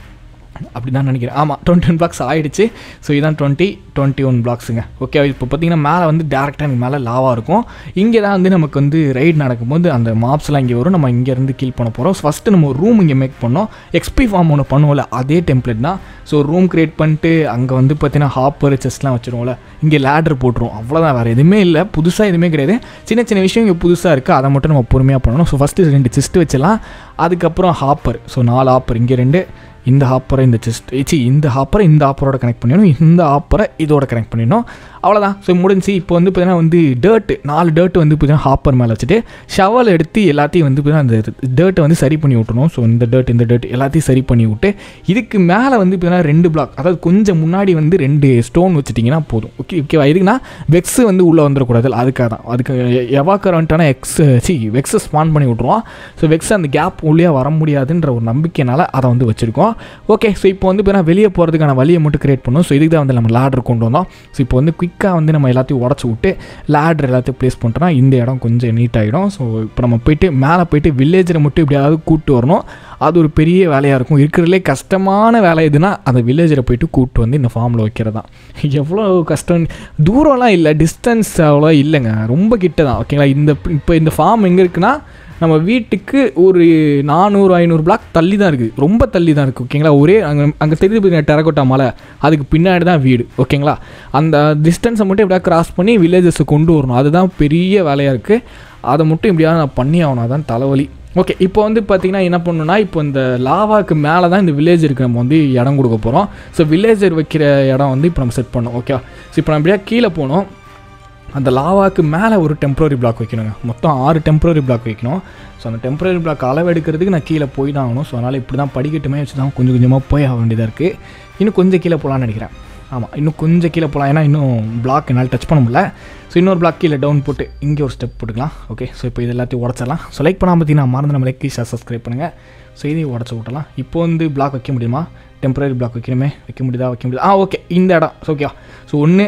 அப்படி தான் நினைக்கிறேன் ஆமாம் டுவெண்ட்டி ஒன் பிளாக்ஸ் ஆகிடுச்சு ஸோ இதான் டுவெண்ட்டி டுவெண்ட்டி ஒன் பிளாக்ஸுங்க ஓகே இப்போ பார்த்தீங்கன்னா மேலே வந்து டேரெக்டாக எனக்கு மேலே லாவாக இருக்கும் இங்கே தான் வந்து நமக்கு வந்து ரைடு நடக்கும்போது அந்த மாப்ஸ்லாம் இங்கே வரும் நம்ம இங்கேருந்து கீல் பண்ண போகிறோம் ஃபஸ்ட்டு நம்ம ஒரு ரூம் இங்கே மேக் பண்ணோம் எக்ஸ்பி ஃபார்ம் ஒன்று பண்ணுவோம்ல அதே டெம்ப்ளேட் தான் ஸோ ரூம் க்ரியேட் பண்ணிட்டு அங்கே வந்து பார்த்தீங்கன்னா ஹாப்பர் செஸ்ட்லாம் வச்சுருவோம்ல இங்கே லேடர் போட்டுருவோம் அவ்வளோதான் வேறு எதுவுமே இல்லை புதுசாக எதுவுமே கிடையாது சின்ன சின்ன விஷயம் இங்கே புதுசாக இருக்குது அதை மட்டும் நம்ம பொறுமையாக பண்ணணும் ஸோ ஃபஸ்ட்டு ரெண்டு செஸ்ட் வச்சிடலாம் அதுக்கப்புறம் ஹாப்பர் ஸோ நாலு ஹாப்பர் இங்கே ரெண்டு இந்த ஹாப்பரை இந்த செஸ்ட் சி இந்த ஹாப்பரை இந்த ஹாப்பரோட கனெக்ட் பண்ணிடணும் இந்த ஹாப்பரை இதோட கனெக்ட் பண்ணிடணும் அவ்வளோதான் ஸோ முடிஞ்சு இப்போ வந்து பார்த்தீங்கன்னா வந்து டேர்ட்டு நாலு டேர்ட்டு வந்து பார்த்தீங்கன்னா ஹாப்பர் மேலே வச்சுட்டு ஷவல் எடுத்து எல்லாத்தையும் வந்து பார்த்தீங்கன்னா அந்த டேர்ட்டை வந்து சரி பண்ணி விட்டணும் ஸோ இந்த டேர்ட் இந்த டேர்ட் எல்லாத்தையும் சரி பண்ணி விட்டு இதுக்கு மேலே வந்து பார்த்தீங்கன்னா ரெண்டு பிளாக் அதாவது கொஞ்சம் முன்னாடி வந்து ரெண்டு ஸ்டோன் வச்சுட்டிங்கன்னா போதும் ஓகே ஓகேவா எதுக்குன்னா வெக்ஸ் வந்து உள்ளே வந்துடக்கூடாது அதுக்காக தான் அதுக்கு எவாக்கர் வந்துட்டானா எக்ஸ் சி வெக்ஸை ஸ்பான் பண்ணி விட்ருவோம் ஸோ வெக்ஸ் அந்த கேப் உள்ளே வர முடியாதுன்ற ஒரு நம்பிக்கைனால அதை வந்து வச்சுருக்கோம் ஓகே ஸோ இப்போ வந்து இப்போ வெளியே போகிறதுக்கான வழியை மட்டும் கிரியேட் பண்ணோம் ஸோ இதுக்கு தான் வந்து நம்ம லேடர் கொண்டு வந்தோம் ஸோ இப்போ வந்து குயிக்காக வந்து நம்ம எல்லாத்தையும் உடச்சி விட்டு லேடர் எல்லாத்தையும் ப்ளேஸ் பண்ணிட்டோம்னா இந்த இடம் கொஞ்சம் நீட் ஆகிடும் ஸோ இப்போ நம்ம போயிட்டு மேலே போயிட்டு வில்லேஜரை மட்டும் எப்படியாவது கூப்பிட்டு வரணும் அது ஒரு பெரிய வேலையாக இருக்கும் இருக்கிறதுலே கஷ்டமான வேலை எதுனா அந்த வில்லேஜரை போயிட்டு கூப்பிட்டு வந்து இந்த ஃபார்மில் வைக்கிறது தான் எவ்வளோ கஷ்டம் தூரம்லாம் இல்லை டிஸ்டன்ஸ் அவ்வளோ இல்லைங்க ரொம்ப கிட்ட தான் ஓகேங்களா இந்த இப்போ இந்த ஃபார்ம் எங்கே இருக்குன்னா நம்ம வீட்டுக்கு ஒரு நானூறு ஐநூறு பிளாக் தள்ளி தான் இருக்குது ரொம்ப தள்ளி தான் இருக்குது ஓகேங்களா ஒரே அங்கே அங்கே தெரியுது பார்த்தீங்க டெரக்கோட்டா மலை அதுக்கு பின்னாடி தான் வீடு ஓகேங்களா அந்த டிஸ்டன்ஸை மட்டும் எப்படியா கிராஸ் பண்ணி வில்லேஜஸை கொண்டு வரணும் அதுதான் பெரிய வேலையாக இருக்குது அதை மட்டும் எப்படியாவது நான் பண்ணி ஆகணும் அதான் தலைவலி ஓகே இப்போ வந்து பார்த்திங்கன்னா என்ன பண்ணணும்னா இப்போ இந்த லாவாக்கு மேலே தான் இந்த வில்லேஜ் இருக்கு நம்ம வந்து இடம் கொடுக்க போகிறோம் ஸோ வில்லேஜர் வைக்கிற இடம் வந்து இப்போ நம்ம செட் பண்ணோம் ஓகே ஸோ இப்போ நம்ம எப்படியா கீழே போனோம் அந்த லாவாக்கு மேலே ஒரு டெம்பரரி பிளாக் வைக்கணுங்க மொத்தம் ஆறு டெம்பரரி பிளாக் வைக்கணும் ஸோ அந்த டெம்பரரி பிளாக் அளவு எடுக்கிறதுக்கு நான் கீழே போய் தான் ஆகணும் ஸோ அதனால் இப்படி தான் படிக்கட்டுமே வச்சு தான் கொஞ்சம் கொஞ்சமாக போய் ஆக வேண்டியதாக இருக்குது இன்னும் கொஞ்சம் கீழே போகலான்னு நினைக்கிறேன் ஆமாம் இன்னும் கொஞ்சம் கீழே போகலாம் ஏன்னா இன்னும் பிளாக் என்னால் டச் பண்ண முடியல ஸோ இன்னொரு பிளாக் கீழே டவுன் போட்டு இங்கே ஒரு ஸ்டெப் போட்டுக்கலாம் ஓகே ஸோ இப்போ இது எல்லாத்தையும் உடச்சிடலாம் ஸோ லைக் பண்ணாமல் பார்த்தீங்கன்னா மறந்து நம்ம லைக் ஷேர் சப்ஸ்கிரைப் பண்ணுங்கள் ஸோ இதையும் உடச்சி விட்டலாம் இப்போ வந்து பிளாக் வைக்க முடியுமா டெம்பரரி பிளாக் வைக்கணுமே வைக்க முடியுதா வைக்க முடியுதா ஆ ஓகே இந்த இடம் ஓகேவா ஸோ ஒன்று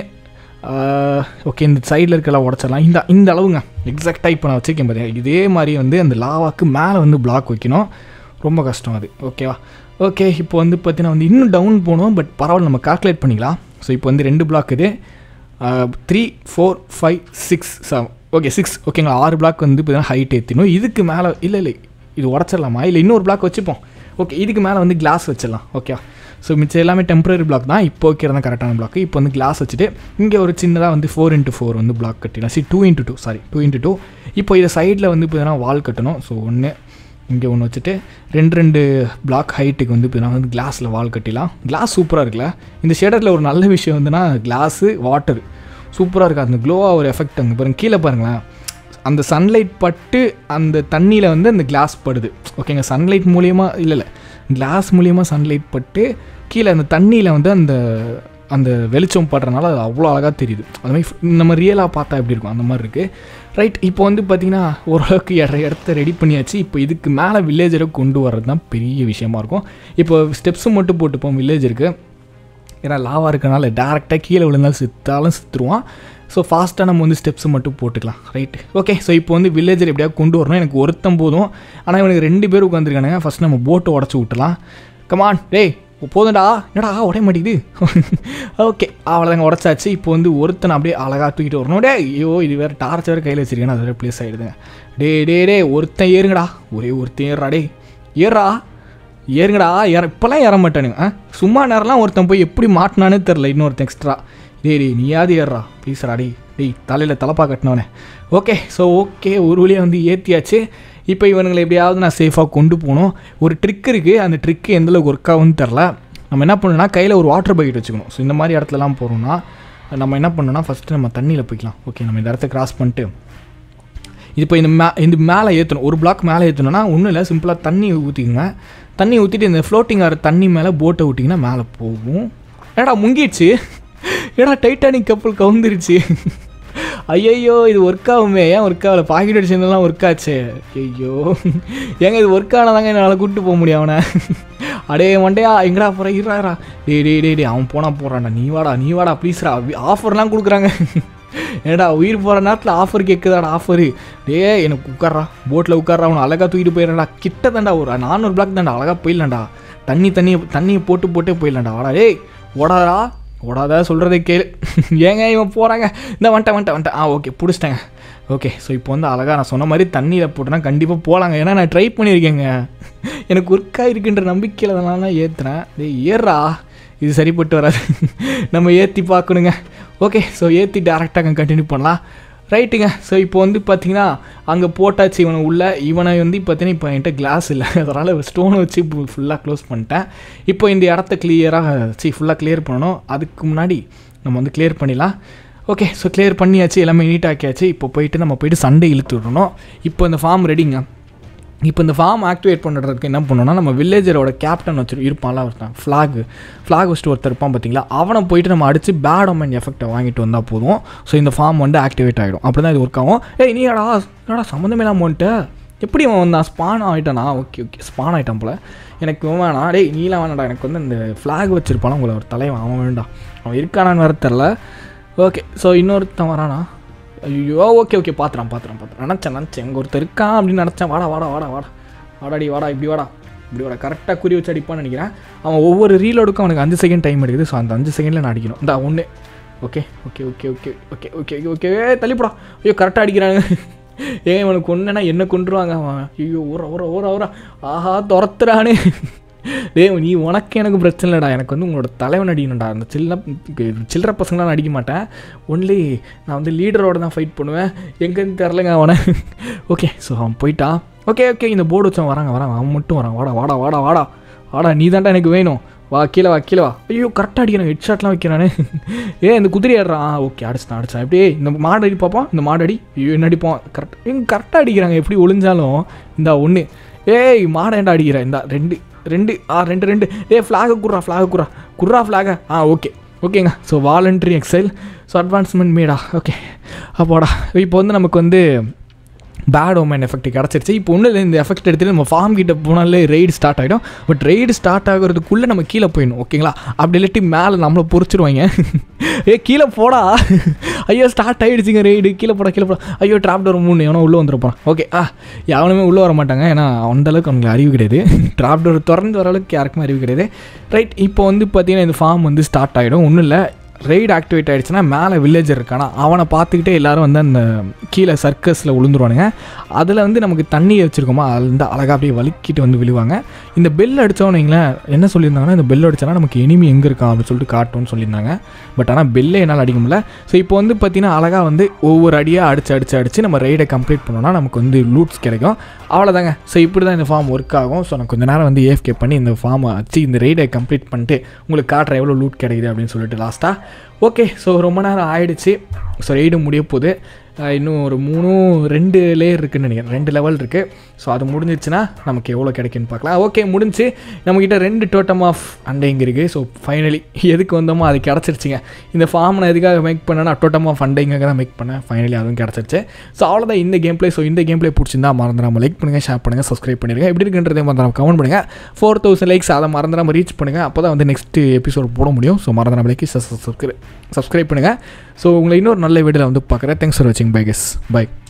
ஓகே இந்த சைடில் இருக்கலாம் உடச்சிடலாம் இந்த இந்த அளவுங்க எக்ஸாக்டாக இப்போ நான் வச்சுருக்கேன் பார்த்தீங்க இதே மாதிரி வந்து அந்த லாவாக்கு மேலே வந்து பிளாக் வைக்கணும் ரொம்ப கஷ்டம் அது ஓகேவா ஓகே இப்போ வந்து பார்த்தீங்கன்னா வந்து இன்னும் டவுன் போகணும் பட் பரவாயில்ல நம்ம கால்குலேட் பண்ணிக்கலாம் ஸோ இப்போ வந்து ரெண்டு பிளாக் இது three four five six seven okay six ஓகேங்களா ஆறு பிளாக் வந்து பார்த்தீங்கன்னா ஹைட் ஏற்றினோம் இதுக்கு மேலே இல்லை இல்லை இது உடச்சிடலாமா இல்லை இன்னொரு பிளாக் வச்சுப்போம் ஓகே இதுக்கு மேலே வந்து கிளாஸ் வச்சிடலாம் ஓகே ஸோ மிச்சம் எல்லாமே டெம்பரரி பிளாக் தான் இப்போ வைக்கிறது தான் கரெக்டான பிளாக் இப்போ வந்து கிளாஸ் வச்சுட்டு இங்கே ஒரு சின்னதாக வந்து ஃபோர் இன்ட்டு ஃபோர் வந்து பிளாக் கட்டிடலாம் சரி two into two sorry two into two இப்போ இதை சைடில் வந்து பார்த்தீங்கன்னா வால் கட்டணும் ஸோ ஒன்று இங்கே ஒன்று வச்சுட்டு ரெண்டு ரெண்டு பிளாக் ஹைட்டுக்கு வந்து இப்போ வந்து கிளாஸில் வால் கட்டிடலாம் கிளாஸ் சூப்பராக இருக்குல்ல இந்த ஷேடரில் ஒரு நல்ல விஷயம் வந்துன்னா கிளாஸு வாட்டர் சூப்பராக இருக்குது அந்த க்ளோவாக ஒரு எஃபெக்ட் அங்கே பாருங்க கீழே பாருங்களேன் அந்த சன்லைட் பட்டு அந்த தண்ணியில் வந்து அந்த கிளாஸ் படுது ஓகேங்க சன்லைட் மூலியமாக இல்லை இல்லை கிளாஸ் மூலியமாக சன்லைட் பட்டு கீழே அந்த தண்ணியில் வந்து அந்த அந்த வெளிச்சம் படுறனால அது அவ்வளோ அழகாக தெரியுது அது மாதிரி நம்ம ரியலாக பார்த்தா எப்படி இருக்கும் அந்த மாதிரி இருக்குது ரைட் இப்போ வந்து பார்த்திங்கன்னா ஓரளவுக்கு இட இடத்த ரெடி பண்ணியாச்சு இப்போ இதுக்கு மேலே வில்லேஜரை கொண்டு வர்றது தான் பெரிய விஷயமா இருக்கும் இப்போ ஸ்டெப்ஸும் மட்டும் போட்டுப்போம் வில்லேஜருக்கு ஏன்னா லாவாக இருக்கனால டேரெக்டாக கீழே விழுந்தாலும் சித்தாலும் சித்துருவான் ஸோ ஃபாஸ்ட்டாக நம்ம வந்து ஸ்டெப்ஸு மட்டும் போட்டுக்கலாம் ரைட் ஓகே ஸோ இப்போ வந்து வில்லேஜர் எப்படியாவது கொண்டு வரணும் எனக்கு ஒருத்தம் போதும் ஆனால் இவனுக்கு ரெண்டு பேர் உட்காந்துருக்கானுங்க ஃபஸ்ட் நம்ம போட்டை உடச்சி விட்டுலாம் கமான் டேய் போதும்டா என்னடா உடைய மாட்டேங்குது ஓகே அவ்வளோதாங்க உடச்சாச்சு இப்போ வந்து ஒருத்தனை அப்படியே அழகாக தூக்கிட்டு வரணும் டே ஐயோ இது வேறு டார்ச் வேறு கையில் வச்சிருக்கேன் அது வேறு ப்ளேஸ் ஆகிடுதுங்க டே டே டே ஒருத்தன் ஏறுங்கடா ஒரே ஒருத்தன் ஏறுறா டே ஏறா ஏறுங்கடா ஏற இப்போல்லாம் ஏற மாட்டானுங்க ஆ சும்மா நேரம்லாம் ஒருத்தன் போய் எப்படி மாட்டினானே தெரில இன்னொருத்தன் எக்ஸ்ட்ரா டேய் டேய் நீயாவது ஏறுறா ப்ளீஸ்ரா டேய் டேய் தலையில் தலப்பா கட்டினவனே ஓகே ஸோ ஓகே ஒரு வழியாக வந்து ஏற்றியாச்சு இப்போ இவனுங்களை எப்படியாவது நான் சேஃபாக கொண்டு போகணும் ஒரு ட்ரிக் இருக்குது அந்த ட்ரிக்கு எந்தளவுக்கு ஒர்க் ஆகும்னு தெரில நம்ம என்ன பண்ணணும்னா கையில் ஒரு வாட்டர் பக்கெட் வச்சுக்கணும் ஸோ இந்த மாதிரி இடத்துலலாம் போகிறோம்னா நம்ம என்ன பண்ணணும்னா ஃபஸ்ட்டு நம்ம தண்ணியில் போய்க்கலாம் ஓகே நம்ம இந்த இடத்த கிராஸ் பண்ணிட்டு இப்போ இந்த மே இந்த மேலே ஏற்றணும் ஒரு பிளாக் மேலே ஏற்றணும்னா ஒன்றும் இல்லை சிம்பிளாக தண்ணி ஊற்றிக்கங்க தண்ணி ஊற்றிட்டு இந்த ஃப்ளோட்டிங் ஆகிற தண்ணி மேலே போட்டை விட்டிங்கன்னா மேலே போகும் ஏடா முங்கிடுச்சு ஏடா டைட்டானிக் கப்பல் கவுந்துருச்சு ஐயையோ இது ஒர்க் ஆகுமே ஏன் ஒர்க் ஆகல பாக்கெட் அடிச்சிருந்தெல்லாம் ஒர்க் ஆச்சு ஐயோ ஏங்க இது ஒர்க் ஆனதாங்க என்னால் கூப்பிட்டு போக முடியும் அவனை அடே மண்டையா எங்கடா போகிற இருறாரா டே டே டே டே அவன் போனால் போகிறான்டா நீ வாடா நீ வாடா ப்ளீஸ்ரா ஆஃபர்லாம் கொடுக்குறாங்க ஏடா உயிர் போகிற நேரத்தில் ஆஃபர் கேட்குதாடா ஆஃபரு டே எனக்கு உட்கார்றா போட்டில் உட்கார்றா அவனை அழகாக தூக்கிட்டு போயிடறா கிட்ட தாண்டா ஒரு நானூறு பிளாக் தாண்டா அழகாக போயிடலாம்டா தண்ணி தண்ணியை தண்ணியை போட்டு போட்டே போயிடலாம்டா வாடா டேய் ஓடாதா ஓடாத சொல்கிறதே கேளு ஏங்க இவன் போகிறாங்க இந்த வந்துட்டேன் வந்துட்டேன் வந்துட்டேன் ஆ ஓகே பிடிச்சிட்டேங்க ஓகே ஸோ இப்போ வந்து அழகாக நான் சொன்ன மாதிரி தண்ணியில் போட்டேன்னா கண்டிப்பாக போகலாங்க ஏன்னா நான் ட்ரை பண்ணியிருக்கேங்க எனக்கு ஒர்க் ஆகிருக்குன்ற நம்பிக்கையில் தான் நான் ஏற்றுனேன் டேய் ஏறா இது சரிப்பட்டு வராது நம்ம ஏற்றி பார்க்கணுங்க ஓகே ஸோ ஏற்றி டேரெக்டாக கண்டினியூ பண்ணலாம் ரைட்டுங்க ஸோ இப்போ வந்து பார்த்தீங்கன்னா அங்கே போட்டாச்சு இவனை உள்ள இவனை வந்து பார்த்தீங்கன்னா இப்போ என்கிட்ட கிளாஸ் இல்லை அதனால் ஸ்டோனை வச்சு ஃபுல்லாக க்ளோஸ் பண்ணிட்டேன் இப்போ இந்த இடத்த கிளியராக சி ஃபுல்லாக கிளியர் பண்ணணும் அதுக்கு முன்னாடி நம்ம வந்து கிளியர் பண்ணிடலாம் ஓகே ஸோ கிளியர் பண்ணியாச்சு எல்லாமே நீட் ஆக்கியாச்சு இப்போ போயிட்டு நம்ம போயிட்டு சண்டே இழுத்து விடணும் இப்போ இந்த ஃபார்ம் ரெடிங்க இப்போ இந்த ஃபார்ம் ஆக்டிவேட் பண்ணுறதுக்கு என்ன பண்ணணும்னா நம்ம வில்லேஜரோட கேப்டன் வச்சு இருப்பான்ல ஒருத்தன் ஃப்ளாக் ஃப்ளாக் வச்சுட்டு ஒருத்தர் இருப்பான் பார்த்தீங்களா அவனை போயிட்டு நம்ம அடித்து பேட் ஒமன் எஃபெக்டை வாங்கிட்டு வந்தால் போதும் ஸோ இந்த ஃபார்ம் வந்து ஆக்டிவேட் ஆகிடும் அப்படி தான் இது ஒர்க் ஆகும் ஏய் நீ ஏடா என்னடா சம்மந்தமே இல்லாமல் வந்துட்டு எப்படி அவன் வந்தான் ஸ்பான் ஆகிட்டானா ஓகே ஓகே ஸ்பான் ஆகிட்டான் போல் எனக்கு இவன் வேணாம் டேய் நீலாம் வேணாடா எனக்கு வந்து இந்த ஃப்ளாக் வச்சுருப்பானா உங்களை ஒரு தலைவன் அவன் வேண்டாம் அவன் இருக்கானான்னு வேறு தெரில ஓகே ஸோ இன்னொருத்தன் வரானா ஐயோ ஓகே ஓகே பார்த்துறான் பார்த்துறான் பார்த்துறான் நினச்சேன் நினச்சேன் எங்கள் ஒருத்தர் இருக்கான் அப்படின்னு நினச்சேன் வாடா வாடா வாடா வாடா வாடாடி வாடா இப்படி வாடா இப்படி வாடா கரெக்டாக குறி வச்சு அடிப்பான்னு நினைக்கிறேன் அவன் ஒவ்வொரு ரீலோடுக்கும் அவனுக்கு அஞ்சு செகண்ட் டைம் எடுக்குது ஸோ அந்த அஞ்சு செகண்டில் நான் அடிக்கணும் இந்த ஒன்று okay okay okay okay okay okay okay okay தள்ளிப்படா ஐயோ கரெக்டாக அடிக்கிறாங்க ஏன் இவனுக்கு ஒன்றுனா என்ன கொண்டுருவாங்க அவன் ஐயோ ஊற ஊற ஊற ஊற ஆஹா துரத்துறானே டேய் நீ உனக்கு எனக்கு பிரச்சனை இல்லைடா எனக்கு வந்து உங்களோட தலைவன் அடிக்கணும்டா அந்த சில்ல சில்லற பசங்களாம் நான் அடிக்க மாட்டேன் ஒன்லி நான் வந்து லீடரோட தான் ஃபைட் பண்ணுவேன் எங்கேன்னு தெரிலங்க அவனை ஓகே ஸோ அவன் போயிட்டான் ஓகே ஓகே இந்த போர்டு வச்சவன் வராங்க வராங்க அவன் மட்டும் வரான் வாடா வாடா வாடா வாடா வாடா நீ தான்டா எனக்கு வேணும் வா கீழே வா கீழே வா ஐயோ கரெக்டாக அடிக்கிறான் ஹெட் ஷாட்லாம் வைக்கிறானே ஏ இந்த குதிரை ஆடுறான் ஆ ஓகே அடிச்சிட்டான் அடிச்சான் எப்படியே இந்த மாடு அடி பார்ப்போம் இந்த மாடு அடி ஐயோ என்ன அடிப்போம் கரெக்ட் எங்க கரெக்டாக அடிக்கிறாங்க எப்படி ஒளிஞ்சாலும் இந்த ஒன்று ஏய் மாடை ஏன்டா அடிக்கிற இந்த ரெண்டு ரெண்டு ஆ ரெண்டு ரெண்டு ஏ ஃப்ளாகை குர்றா ஃப்ளாகை குர்றா குர்ரா ஃப்ளாகை ஆ ஓகே ஓகேங்க so voluntary exile so advancement மேடா ஓகே அப்போடா இப்போ வந்து நமக்கு வந்து பேட் ஓமன் எஃபெக்ட் கிடச்சிருச்சு இப்போ ஒன்றும் இல்லை இந்த எஃபெக்ட் எடுத்துகிட்டு நம்ம ஃபார்ம் கிட்ட போனாலே ரெய்டு ஸ்டார்ட் ஆகிடும் பட் ரெய்டு ஸ்டார்ட் ஆகிறதுக்குள்ளே நம்ம கீழே போயிடணும் ஓகேங்களா அப்படி இல்லாட்டி மேலே நம்மளை பொறிச்சிருவாங்க ஏ கீழே போடா ஐயோ ஸ்டார்ட் ஆகிடுச்சிங்க ரெய்டு கீழே போட கீழே போட ஐயோ ட்ராப் டோர் மூணு எவனோ உள்ளே வந்துருப்பான் ஓகே ஆ எவனுமே உள்ளே வர மாட்டாங்க ஏன்னா அந்தளவுக்கு அவங்களுக்கு அறிவு கிடையாது ட்ராப் டோர் திறந்து வர அளவுக்கு யாருக்குமே அறிவு கிடையாது ரைட் இப்போ வந்து பார்த்தீங்கன்னா இந்த ஃபார்ம் வந்து ஸ்டார்ட் ஆகிடும் ஒன்றும் இல்லை ரைடு ஆக்டிவேட் ஆகிடுச்சுன்னா மேலே வில்லேஜர் இருக்கானா அவனை பார்த்துக்கிட்டே எல்லோரும் வந்து அந்த கீழே சர்க்கஸில் விழுந்துருவானுங்க அதில் வந்து நமக்கு தண்ணி வச்சுருக்கோமா அதில் வந்து அழகாக அப்படியே வலிக்கிட்டு வந்து விழுவாங்க இந்த பெல் அடித்தோன்னீங்களேன் என்ன சொல்லியிருந்தாங்கன்னா இந்த பெல் அடிச்சோன்னா நமக்கு எனிமி எங்கே இருக்கான் அப்படின்னு சொல்லிட்டு காட்டும்னு சொல்லியிருந்தாங்க பட் ஆனால் பெல்லே என்னால் அடிக்க முடியல ஸோ இப்போ வந்து பார்த்தீங்கன்னா அழகாக வந்து ஒவ்வொரு அடியாக அடித்து அடித்து அடித்து நம்ம ரைடை கம்ப்ளீட் பண்ணோன்னா நமக்கு வந்து லூட்ஸ் கிடைக்கும் அவ்வளோதாங்க ஸோ இப்படி தான் இந்த ஃபார்ம் ஒர்க் ஆகும் ஸோ நான் கொஞ்ச நேரம் வந்து ஏஎஃப்கே பண்ணி இந்த ஃபார்மை வச்சு இந்த ரைடை கம்ப்ளீட் பண்ணிட்டு உங்களுக்கு காட்டுற எவ்வளோ லூட் கிடைக்குது அப்படின்னு சொல்லிட்டு லாஸ்ட்டாக ஓகே ஸோ ரொம்ப நேரம் ஆயிடுச்சு ஸோ ரைடு முடிய போகுது அஹ் இன்னும் ஒரு மூணு ரெண்டு லேயர் இருக்குன்னு நினைக்கிறேன் ரெண்டு லெவல் இருக்குது ஸோ அது முடிஞ்சிச்சுன்னா நமக்கு எவ்வளோ கிடைக்குன்னு பார்க்கலாம் ஓகே முடிஞ்சு நம்மக்கிட்ட ரெண்டு டோட்டம் ஆஃப் அண்டைங்க இருக்குது ஸோ ஃபைனலி எதுக்கு வந்தோமோ அது கிடச்சிருச்சுங்க இந்த ஃபார்ம் நான் எதுக்காக மேக் பண்ணேன்னா டோட்டம் ஆஃப் அண்டைங்க தான் மேக் பண்ணேன் ஃபைனலி அதுவும் கிடச்சிருச்சு ஸோ அவ்வளோதான் இந்த கேம் ப்ளே ஸோ இந்த கேம் ப்ளே பிடிச்சிருந்தா மறந்துடாமல் லைக் பண்ணுங்கள் ஷேர் பண்ணுங்கள் சப்ஸ்கிரைப் பண்ணிடுங்க எப்படி இருக்குன்றதே மறந்துடாம கமெண்ட் பண்ணுங்கள் ஃபோர் தௌசண்ட் லைக்ஸ் அதை மறந்துடாமல் ரீச் பண்ணுங்கள் அப்போ தான் வந்து நெக்ஸ்ட் எபிசோட் போட முடியும் ஸோ மறந்துடாமல் லைக் சப்ஸ்கிரைப் சப்ஸ்கிரைப் பண்ணுங்கள் ஸோ உங்களை இன்னொரு நல்ல வீடியோவில் வந்து பார்க்குறேன் தேங்க்ஸ் ஃபார் வாட்சிங் பை கெஸ் பை